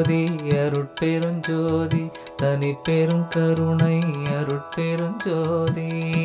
அருட்பெருஞ்சோதி அருட்பெருஞ்சோதி தனி பெரும் கருணை அருட்பெருஞ்சோதி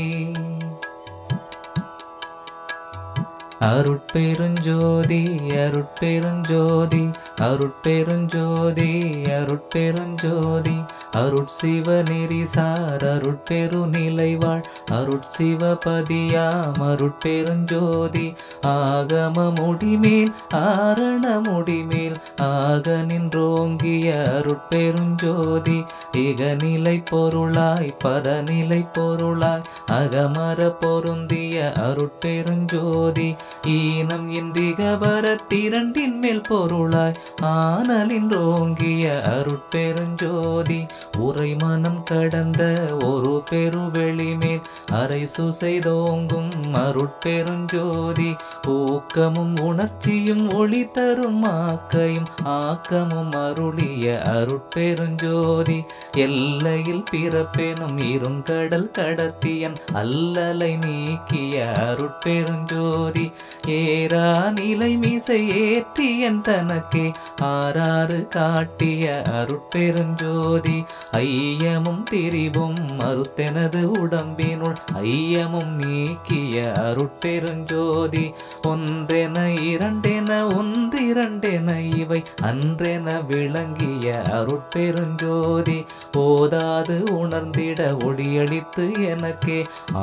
அருட்பெருஞ்சோதி அருட்பெருஞ்சோதி அருட்பெருஞ்சோதி அருட்பெருஞ்சோதி அருட்சிவ நெறிசார் அருட்பெரு நிலைவாழ் அருட்சிவபதியாம் அருட்பெருஞ்சோதி ஆகம முடிமேல் ஆரண முடிமேல் ஆக நின்றோங்கிய அருட்பெருஞ்சோதி இகநிலை பொருளாய் பதநிலை பொருளாய் அகமர பொருந்திய அருட்பெருஞ்சோதி ஈனம் இன்றிகபர திரண்டின் மேல் பொருளாய் ஆனலின் ஓங்கிய அருட்பெருஞ்சோதி உரை மனம் கடந்த ஒரு பெருவெளி மேல் அரை சுசைதோங்கும் அருட்பெருஞ்சோதி ஊக்கமும் உணர்ச்சியும் ஒளி தரும் ஆக்கையும் ஆக்கமும் அருளிய அருட்பெருஞ்சோதி எல்லையில் பிறப்பெனும் இருங்கடல் கடத்தியன் அல்லலை நீக்கிய அருட்பெருஞ்சோதி ஏரா நிலை மீசை ஏற்றியன் தனக்கே ஆறாறு காட்டிய அருட்பெருஞ்சோதி ஐயமும் திரிவும் மறுத்தெனது உடம்பினுள் ஐயமும் நீக்கிய அருட்பெருஞ்சோதி ஒன்றென இரண்டென ஒன்றிரண்டென இவை அன்றென விளங்கிய அருட்பெருஞ்சோதி போதாது உணர்ந்திட ஒளியளித்து எனக்கே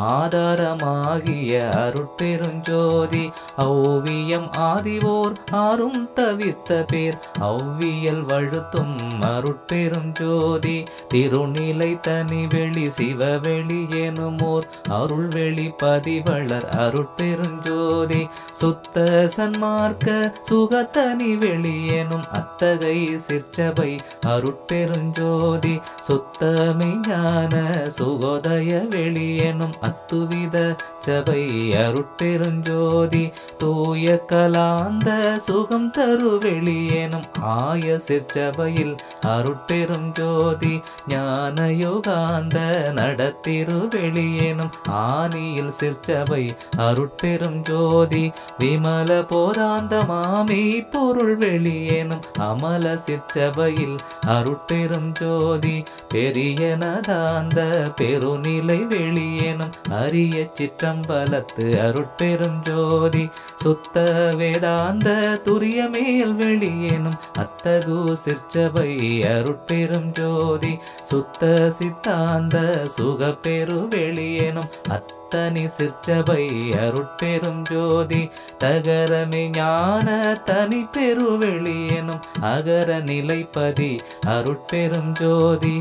ஆதாரமாகிய அருட்பெருஞ்சோதி ஔவியம் ஆதிவோர் ஆறும் தவிர்த்த பேர் ஔவியல் வழுத்தும் அருட்பெருஞ்சோதி திருநிலை தனி வெளி சிவவெளி எனுமோர் அருள்வெளி பதிவளர் அருட்பெருஞ்சோதி சுத்த சன்மார்க்க சுகத்தனி வெளி எனும் அத்தகை சிற்றபை அருட்பெருஞ்சோதி சுத்தமை ஞான சுகோதய வெளி எனும் அத்துவித சபை அருட்பெருஞ்சோதி தூய கலாந்த சுகம் தரு வெளி எனும் ஆய சிற்சபையில் அருட்பெரும் ஜோதி ஞான யோகாந்த நடத்திரு வெளியேனும் ஆனியில் சிற்சபை அருட்பெரும் ஜோதி விமல போதாந்த மாமி பொருள் வெளியேனும் அமல சிற்சபையில் அருட்பெரும் ஜோதி பெரியனதாந்த பெருநிலை வெளியேனும் அரிய சிற்றம்பலத்து அருட்பெரும் ஜோதி சுத்த வேதாந்த துரிய மேல் வெளியேனும் அத்தகு சிற்சபை அருட்பெரும் ஜோதி சுத்த சித்தாந்த சுகப்பெரு வெளியேனும் அத்தனி சிற்சபை அருட்பெரும் ஜோதி தகரமே ஞான தனி பெரு வெளியேனும் அகர நிலைப்பதி அருட்பெரும் ஜோதி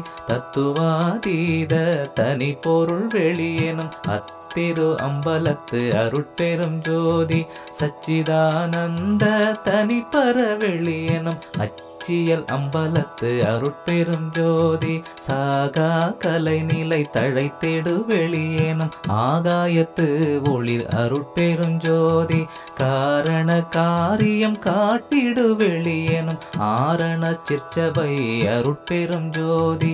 தத்துவாதீத தனி பொருள் வெளியேனும் அத் திரு அம்பலத்து அருட்பெரும் ஜோதி சச்சிதானந்த தனிப்பர வெளியனும் அச்சியல் அம்பலத்து அருட்பெரும் ஜோதி சாகா கலை நிலை தழைத்தெடு வெளியேனும் ஆகாயத்து ஒளிர் அருட்பெரும் ஜோதி காரண காரியம் காட்டிடு வெளியேனும் ஆரண சிற்சபை அருட்பெரும் ஜோதி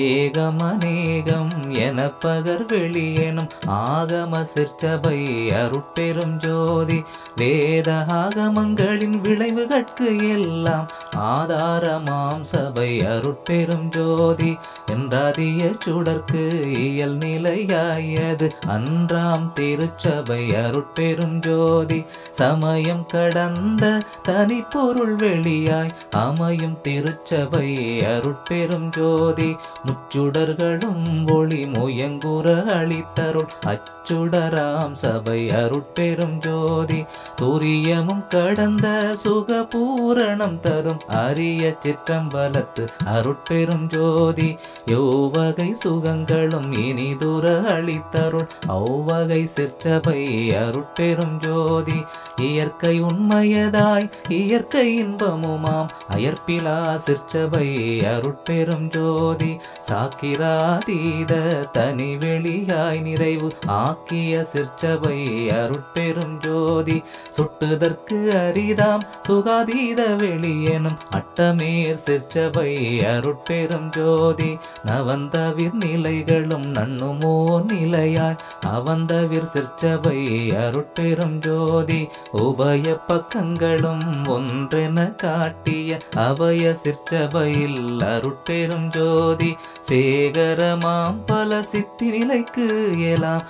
ஏகமநேகம் என பகர் வெளியேனும் ஆகம சிற்சபை அருட்பெரும் ஜோதி வேத ஆகமங்களின் விளைவுகட்கு எல்லாம் ஆதாரமாம் சபை அருட்பெரும் ஜோதி என்றாதிய சுடர்க்கு இயல் நிலையாயது அன்றாம் திருச்சபை அருட்பெரும் ஜோதி சமயம் கடந்த தனி பொருள் வெளியாய் அமையும் திருச்சபை அருட்பெரும் ஜோதி முச்சுடர்களும் ஒளி முயங்குற அளித்தருள் அச்சுடராம் சபை அருட்பெரும் ஜோதி துரியமும் கடந்த சுக பூரணம் தரும் அரிய சிற்றம்பலத்து அருட்பெரும் ஜோதி யோவகை சுகங்களும் இனிதுர அளித்தருள் அவ்வகை சிற்றபை அருட்பெரும் ஜோதி இயற்கை உண்மையதாய் இயற்கை இன்பமுமாம் அயற்பிலா சிற்சபை அருட்பெரும் ஜோதி சாக்கிராதீத தனி வெளியாய் நிறைவு ஆக்கிய சிற்சபை அருட்பெரும் ஜோதி சுட்டுதற்கு அரிதாம் சுகாதீத வெளியெனும் நட்டமேர் சிற்சபை அருட்பெரும் ஜோதி நவந்தவிர் நிலைகளும் நண்ணுமோ நிலையாய் அவந்தவிர் சிற்சபை அருட்பெரும் ஜோதி உபய பக்கங்களும் ஒன்றென காட்டிய அபய சிற்சபையில் அருட்பெரும் ஜோதி சேகரமாம் பல சித்தி நிலைக்கு எலாம்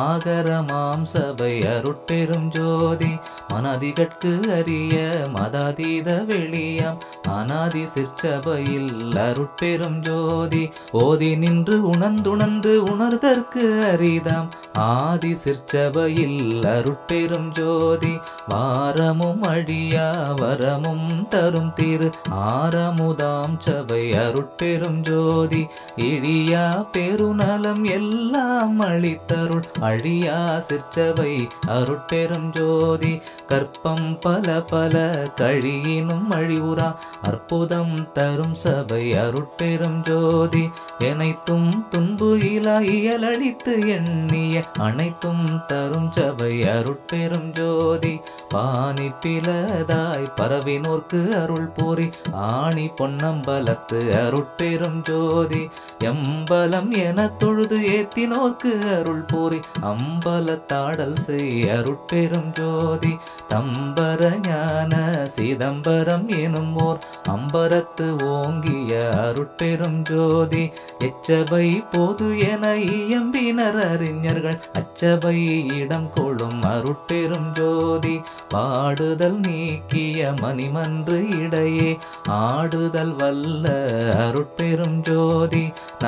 ஆகரமாம் சபை அருட்பெரும் ஜோதி மனதிகட்கு அறிய மதாதீத வெளியாம் அனாதி சிற்சபையில் அருட்பெரும் ஜோதி ஓதி நின்று உணர்ந்துணர்ந்து உணர்தற்கு அரிதாம் ஆதி சிற்சபையில் அருட்பெரும் ஜோதி வாரமும் அழியா வரமும் தரும் திரு ஆரமுதாம் சபை அருட்பெரும் ஜோதி இழியா பெருநலம் எல்லாம் அளித்தருள் அழியா சிற்சபை அருட்பெரும் ஜோதி கற்பம் பல பல கழியினும் அழிவுறா அற்புதம் தரும் சபை அருட்பெரும் ஜோதி எனைத்தும் துன்பு இலா இயலழித்து எண்ணிய அனைத்தும் தரும் சபை அருட்பெரும் ஜோதி பாணி பிளதாய் பரவினோர்க்கு அருள் பூரி ஆணி பொன்னம்பலத்து அருட்பெரும் ஜோதி எம்பலம் என தொழுது ஏத்தினோர்க்கு அருள் பூரி அம்பலத்தாடல் செய் அருட்பெரும் ஜோதி தம்பர ஞான சிதம்பரம் எனும் ஓர் அம்பரத்து ஓங்கிய அருட்பெரும் ஜோதி எச்சபை போது என இயம்பினர் அறிஞர்கள் அச்சபை இடம் கொள்ளும் அருட்பெரும் ஜோதி பாடுதல் நீக்கிய மணிமன்று இடையே ஆடுதல் வல்ல அருட்பெரும் ஜோதி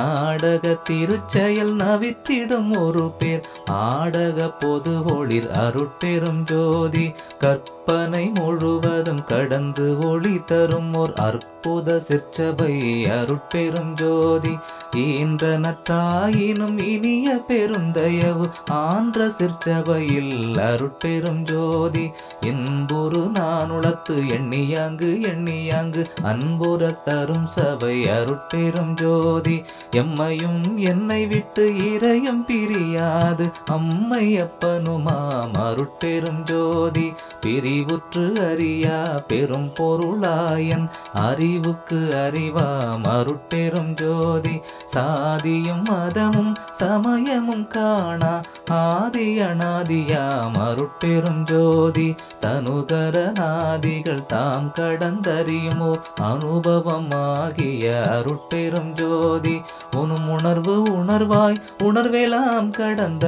நாடக திருச்செயல் நவித்திடும் ஒரு பேர் ஆடக பொது ஒளிர் அருட்பெரும் ஜோதி கற்பனை முழுவதும் கடந்து ஒளி தரும் ஓர் அற்புத சிற்சபை அருட்பெரும் ஜோதி ஈன்ற நற்றாயினும் இனிய பெருந்தயவு ஆன்ற சிற்சபையில் அருட்பெரும் ஜோதி இன்புறு நானுளத்து எண்ணியாங்கு எண்ணியாங்கு அன்புற தரும் சபை அருட்பெரும் ஜோதி எம்மையும் என்னை விட்டு இறையும் பிரியாது அம்மை அப்பனுமாம் அருட்பெரும் ஜோதி பிரிவுற்று அறியா பெரும் பொருளாயன் அறிவுக்கு அறிவாம் அருட்பெரும் ஜோதி சாதியும் மதமும் சமயமும் காணா ஆதி அநாதியாம் அருட்பெரும் ஜோதி தனுகர நாதிகள் தாம் கடந்தறியுமோ அனுபவம் ஆகிய அருட்பெரும் ஜோதி உனும் உணர்வு உணர்வாய் உணர்வெலாம் கடந்த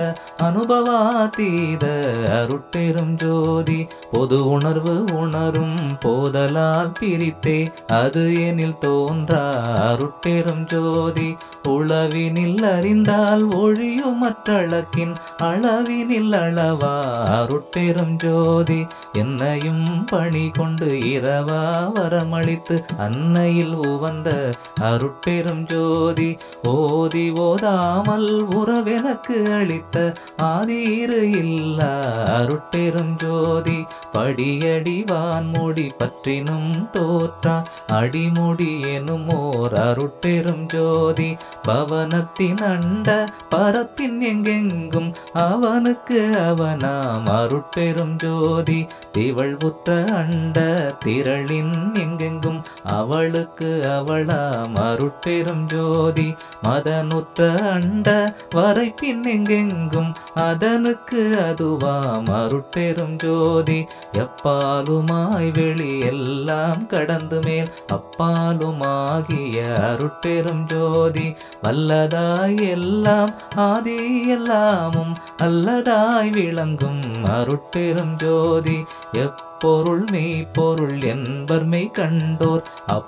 அனுபவாதீத அருட்பெரும் ஜோதி பொது உணர்வு உணரும் போதலால் பிரித்தே அது எனில் தோன்றா அருட்பெரும் ஜோதி உளவினில் அறிந்தால் ஒழியும் மற்றளக்கின் அளவினில் அளவா அருட்பெரும் ஜோதி என்னையும் பணி கொண்டு இரவா வரமளித்து அன்னையில் உவந்த அருட்பெரும் ஜோதி ஓதி ஓதாமல் உறவெனக்கு அளித்த ஆதீரு இல்லா அருட்பெரும் ஜோதி படியடி வான்மொழி பற்றினும் தோற்றா அடிமுடி எனும் ஓர் அருட்பெரும் ஜோதி பவனத்தின் அண்ட பரப்பின் எங்கெங்கும் அவனுக்கு அவனாம் அருட்பெரும் ஜோதி திவழ்வுற்ற அண்ட திரளின் எங்கெங்கும் அவளுக்கு அவளாம் அருட்பெரும் ஜோதி மதனுற்ற அண்ட வரைப்பின் எங்கெங்கும் அதனுக்கு அதுவாம் அருட்பெரும் ஜோதி எப்பாலுமாய் வெளி எல்லாம் கடந்து மேல் அப்பாலுமாகிய அருட்பெரும் ஜோதி வல்லதாய் எல்லாம் ஆதி எல்லாமும் அல்லதாய் விளங்கும் அருட்பெரும் ஜோதி எப்பொருள் மெய்ப்பொருள் என்பர் மெய் கண்டோர்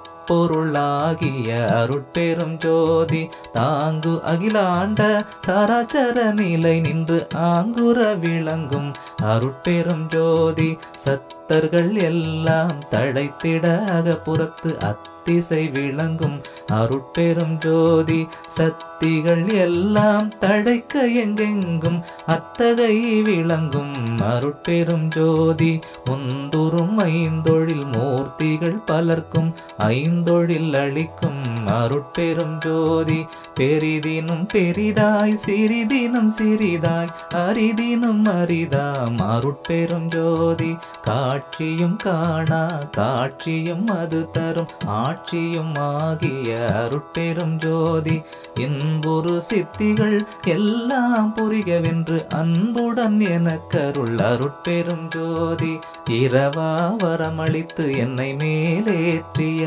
அப்பொருளாகிய அருட்பெரும் ஜோதி தாங்கு அகிலாண்ட சராச்சர நிலை நின்று ஆங்குற விளங்கும் அருட்பெரும் ஜோதி சத்தர்கள் எல்லாம் தழைத்திட அகப்புறத்து அத்திசை விளங்கும் அருட்பெரும் ஜோதி சத்திகள் எல்லாம் தழைக்க எங்கெங்கும் அத்தகை விளங்கும் அருட்பெரும் ஜோதி முந்துரும் ஐந்தொழில் மூர்த்திகள் பலர்க்கும் ஐந்தொழில் அளிக்கும் அருட்பெரும் ஜோதி பெரிதினும் பெரிதாய் சிறிதினும் சிறிதாய் அரிதினும் அரிதாம் அருட்பெரும் ஜோதி காட்சியும் காணா காட்சியும் அது தரும் ஆட்சியும் ஆகிய அருட்பெரும் ஜோதி இன்புறு சித்திகள் எல்லாம் புரிகவென்று அன்புடன் எனக்கருள் அருட்பெரும் ஜோதி இரவா வரமளித்து என்னை மேலேற்றிய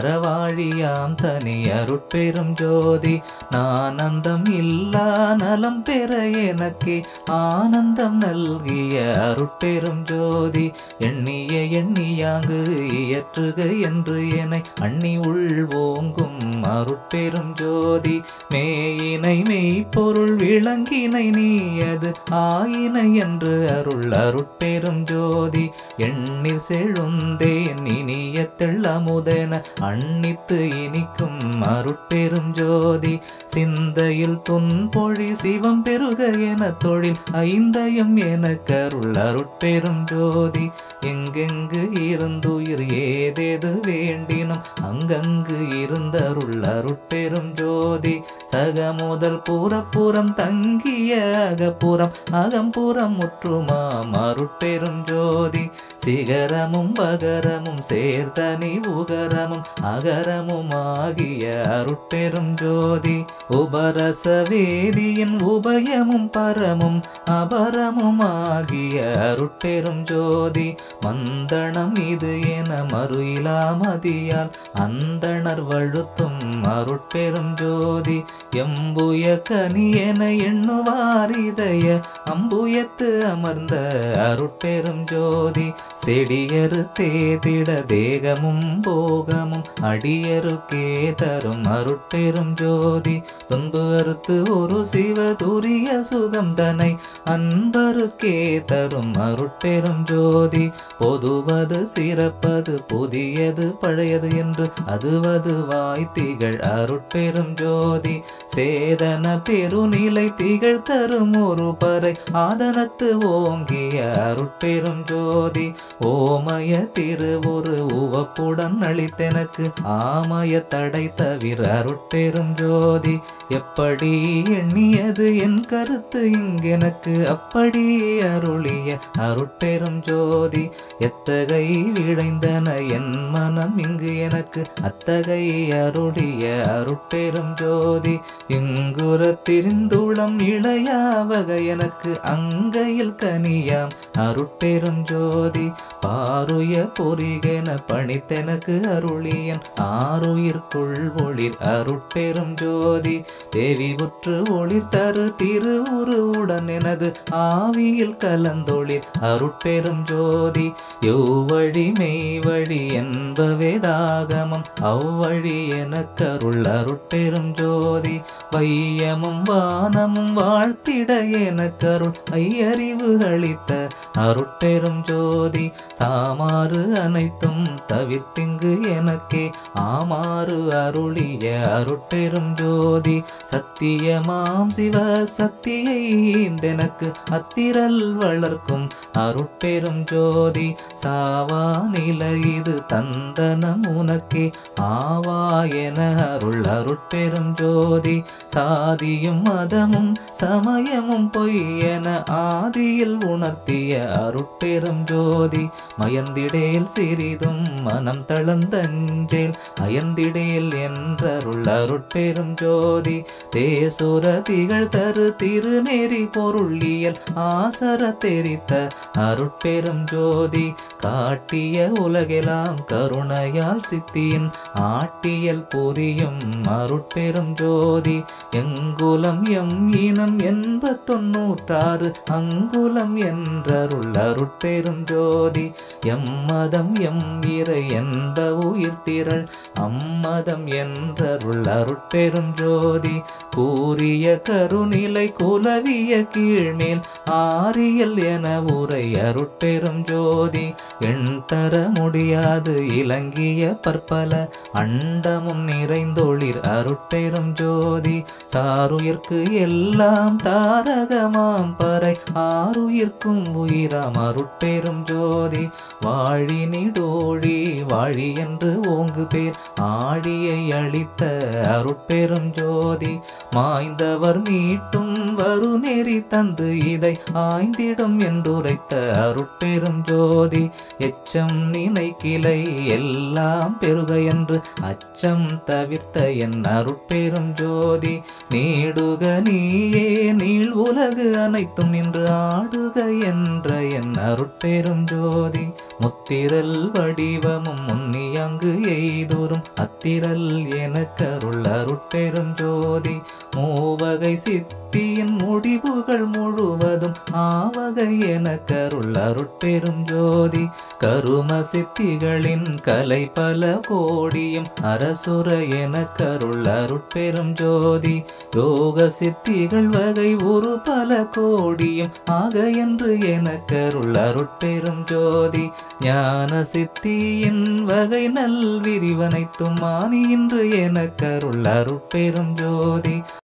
அறவாழியாம் தனி அருட்பெரும் ஜோதி நானந்தம் இல்லா நலம் பெற எனக்கே ஆனந்தம் நல்கிய அருட்பெரும் ஜோதி எண்ணிய எண்ணியாங்கு இயற்றுக என்று என அண்ணி உள் ஓங்கும் அருட்பெரும் ஜோதி மேயினை மெய்ப்பொருள் விளங்கினை நீயது ஆயினை என்று அருள் அருட்பெரும் ஜோதி எண்ணில் செழுந்தேன் இனிய தெள்ளமுதென அன்னித்து இனிக்கும் அருட்பெரும் ஜோதி சிந்தையில் துன்பொழி சிவம் பெருக என தொழில் ஐந்தயம் என கருள் அருட்பெரும் ஜோதி எங்கெங்கு இருந்துயிர் ஏதேது வேண்டினும் அங்கங்கு இருந்தருள் அருட்பெரும் ஜோதி சக முதல் புறப்புறம் தங்கிய அகப்புறம் அகம்புறம் முற்றுமாம் அருட்பெரும் ஜோதி சிகரமும் பகரமும் சேர்த்தனி உகரமும் அகரமும் ஆகிய அருட்பெரும் ஜோதி உபரச வேதியின் உபயமும் பரமும் அபரமும் ஆகிய அருட்பெரும் ஜோதி மந்தணம் இது என மறு இலாமதியால் அந்தணர் வழுத்தும் அருட்பெரும் ஜோதி எம்புய கனி என எண்ணுவார் இதய அம்புயத்து அமர்ந்த அருட்பெரும் ஜோதி செடியரு தேதிட தேகமும் போகமும் அடியருக்கே தரும் அருட்பெரும் ஜோதி துன்பு அறுத்து ஒரு சிவ துரிய சுகம் தனை அன்பருக்கே தரும் அருட்பெரும் ஜோதி பொதுவது சிறப்பது புதியது பழையது என்று அதுவது வாய் திகழ் அருட்பெரும் ஜோதி சேதன பெருநிலை திகழ் தரும் ஒரு பறை ஆதனத்து ஓங்கிய அருட்பெரும் ஜோதி ஓமய திருவுரு உவப்புடன் அளித்தெனக்கு ஆமய தடை தவிர அருட்பெரும் ஜோதி எப்படி எண்ணியது என் கருத்து இங்கெனக்கு அப்படி அருளிய அருட்பெரும் ஜோதி எத்தகை விளைந்தன என் மனம் இங்கு எனக்கு அத்தகை அருளிய அருட்பெரும் ஜோதி இங்குற திரிந்துளம் இளையாவக எனக்கு அங்கையில் கனியாம் அருட்பெரும் ஜோதி பாருய பொறிகென பணித்தெனக்கு அருளியன் ஆருயிர்க்குள் ஒளிர் அருட்பெரும் ஜோதி தேவி உற்று ஒளிர் தரு திருவுருவுடன் எனது ஆவியில் கலந்தொளிர் அருட்பெரும் ஜோதி யௌவழி மெய்வழி என்பவேதாகமம் அவ்வழி எனக்கருள் அருட்பெரும் ஜோதி வையமும் வானமும் வாழ்த்திட எனக்கருள் ஐயறிவு அளித்த அருட்பெரும் ஜோதி சாமாறு அனைத்தும் தவிர்த்திங்கு எனக்கே ஆமாறு அருளிய அருட்பெரும் ஜோதி சத்தியமாம் சிவ சக்தியை எனக்கு அத்திரல் வளர்க்கும் அருட்பெரும் ஜோதி சாவா நிலை இது தந்தனம் உனக்கே ஆவா என அருள் அருட்பெரும் ஜோதி சாதியும் மதமும் சமயமும் பொய் என ஆதியில் உணர்த்திய அருட்பெரும் ஜோதி மயந்திடேல் சிறிதும் மனம் தளர்ந்தஞ்சேல் அயந்திடேல் என்றருள் அருட்பெரும் ஜோதி தேசுர திகழ் தரு திருநெறி பொருளியல் ஆசர தெரித்த அருட்பெரும் ஜோதி காட்டிய உலகெல்லாம் கருணையால் சித்தியின் ஆட்டியல் புரியும் அருட்பெரும் ஜோதி எங்குலம் எம் இனம் எண்பத்தொன்னூற்றாறு அங்குலம் என்றருள் அருட்பெரும் ஜோதி எம்மதம் எம் இறை என்ப உயிர் திரள் அம்மதம் என்றருள் அருட்பெரும் ஜோதி கூறிய கருநிலை குலவிய கீழ்மேல் ஆரியல் என உரை அருட்பெரும் ஜோதி எண் தர முடியாது இலங்கிய பற்பல அண்டமும் நிறைந்தொளிர் அருட்பெரும் ஜோதி ஜோதி சாருயிர்க்கு எல்லாம் தாரகமாம் பறை ஆறுயிர்க்கும் உயிராம் அருட்பெரும் ஜோதி வாழி நிடோழி வாழி என்று ஓங்கு பேர் ஆழியை அளித்த அருட்பெரும் ஜோதி மாய்ந்தவர் மீட்டும் வருநெறி தந்து இதை ஆய்ந்திடும் என்றுரைத்த அருட்பெரும் ஜோதி எச்சம் நினைக்கிலை எல்லாம் பெருக என்று அச்சம் தவிர்த்த என் அருட்பெரும் ஜோதி நீடுக நீயே நீள் உலகு அனைத்தும் நின்று ஆடுக என்ற என் அருட்பெரும் ஜோதி முத்திரல் வடிவமும் முன்னியங்கு எய்தோறும் அத்திரல் எனக்கருள் அருட்பெரும் ஜோதி மூவகை சித்தியின் முடிவுகள் முழுவதும் ஆவகை எனக்கருள் அருட்பெரும் ஜோதி கரும சித்திகளின் கலை பல கோடியும் அரசுர எனக்கருள் அருட்பெரும் ஜோதி யோக சித்திகள் வகை ஒரு பல கோடியும் ஆக என்று எனக்கருள் அருட்பெரும் ஜோதி ஞான சித்தியின் வகை நல் விரிவனைத்தும் மானி இன்று எனக்கருள் அருட்பெரும் ஜோதி